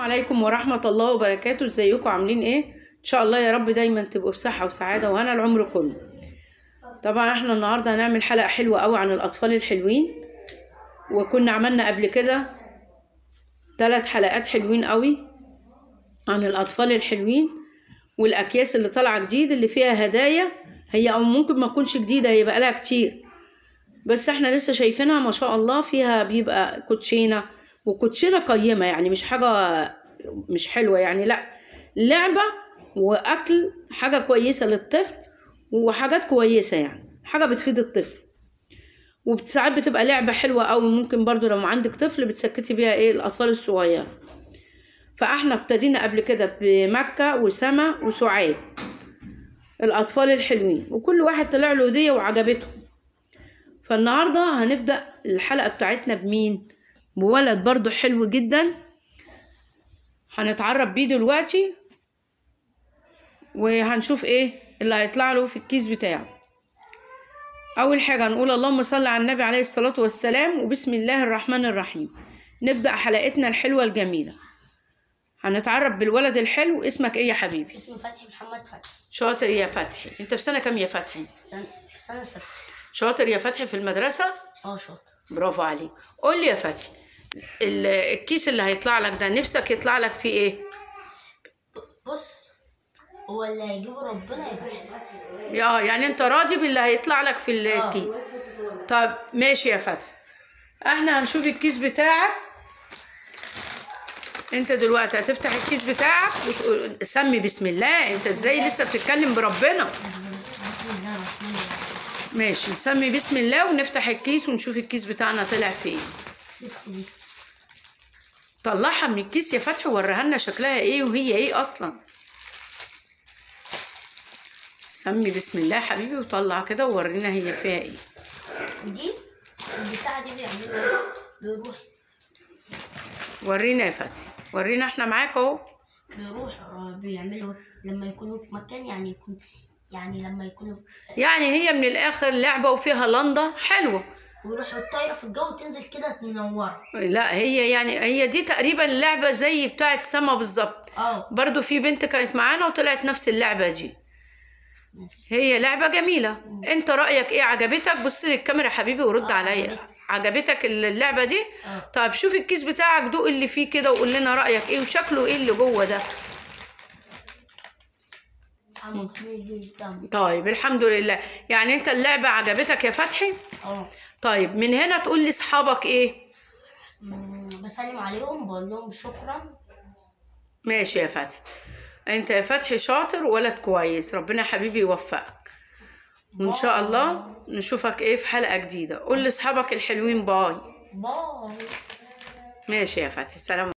عليكم ورحمة الله وبركاته ازيكم عاملين ايه ان شاء الله يا رب دايما تبقوا في صحة وسعادة وهنا العمر كله طبعا احنا النهاردة هنعمل حلقة حلوة قوي عن الاطفال الحلوين وكنا عملنا قبل كده ثلاث حلقات حلوين قوي عن الاطفال الحلوين والاكياس اللي طالعة جديد اللي فيها هدايا هي او ممكن ما تكونش جديدة هي بقالها كتير بس احنا لسه شايفينها ما شاء الله فيها بيبقى كوتشينه وكوتشينه قيمه يعني مش حاجه مش حلوه يعني لا لعبه واكل حاجه كويسه للطفل وحاجات كويسه يعني حاجه بتفيد الطفل وساعات بتبقى لعبه حلوه قوي ممكن برضو لو عندك طفل بتسكتي بيها ايه الاطفال الصغيره فاحنا ابتدينا قبل كده بمكه وسما وسعاد الاطفال الحلوين وكل واحد طلع له هديه وعجبته فالنهارده هنبدا الحلقه بتاعتنا بمين بولد برضو حلو جدا هنتعرف بيه دلوقتي وهنشوف ايه اللي هيطلع له في الكيس بتاعه اول حاجه هنقول اللهم صل على النبي عليه الصلاه والسلام وبسم الله الرحمن الرحيم نبدا حلقتنا الحلوه الجميله هنتعرف بالولد الحلو اسمك ايه يا حبيبي اسمي فتحي محمد فتحي شاطر يا فتحي انت في سنه كام يا فتحي في سنة في سنة ستة شاطر يا فتحي في المدرسه اه شاطر برافو عليك قول لي يا فتحي ال- الكيس اللي هيطلع لك ده نفسك يطلع لك فيه ايه بص هو اللي هيجيبه ربنا يبقى حلو اه يعني انت راضي باللي هيطلع لك في الكيس طب ماشي يا فتحي احنا هنشوف الكيس بتاعك انت دلوقتي هتفتح الكيس بتاعك وتقول سمي بسم الله انت ازاي لسه بتتكلم بربنا بسم الله الرحمن الرحيم ماشي نسمي بسم الله ونفتح الكيس ونشوف الكيس بتاعنا طلع فيه ست دي طلعها من الكيس يا فتحي ووريها لنا شكلها ايه وهي ايه اصلا سمي بسم الله يا حبيبي وطلع كده وورينا هي فيها ايه دي البتاعة دي بيعملوا بيروح ورينا يا فتحي ورينا احنا معاك اهو بيروح آه، بيعملوا لما يكونوا في مكان يعني يكون يعني لما يكونوا في يعني هي من الاخر لعبه وفيها لنده حلوه ويروحوا الطايرة في الجو تنزل كده منورة لا هي يعني هي دي تقريبا لعبه زي بتاعه سما بالظبط اه برضو في بنت كانت معانا وطلعت نفس اللعبه دي هي لعبه جميله انت رايك ايه عجبتك بص للكاميرا يا حبيبي ورد آه، عليا عجبتني. عجبتك اللعبه دي اه طيب شوف الكيس بتاعك دوق اللي فيه كده وقول لنا رايك ايه وشكله ايه اللي جوه ده محمد حميد الدم طيب الحمد لله يعني انت اللعبه عجبتك يا فتحي اه طيب من هنا تقول لاصحابك ايه مم، بسلم عليهم بقول لهم شكرا ماشي يا فتحي انت يا فتحي شاطر ولد كويس ربنا يا حبيبي يوفقك وان شاء الله نشوفك ايه في حلقه جديده قول لاصحابك الحلوين باي باي ماشي يا فتحي سلام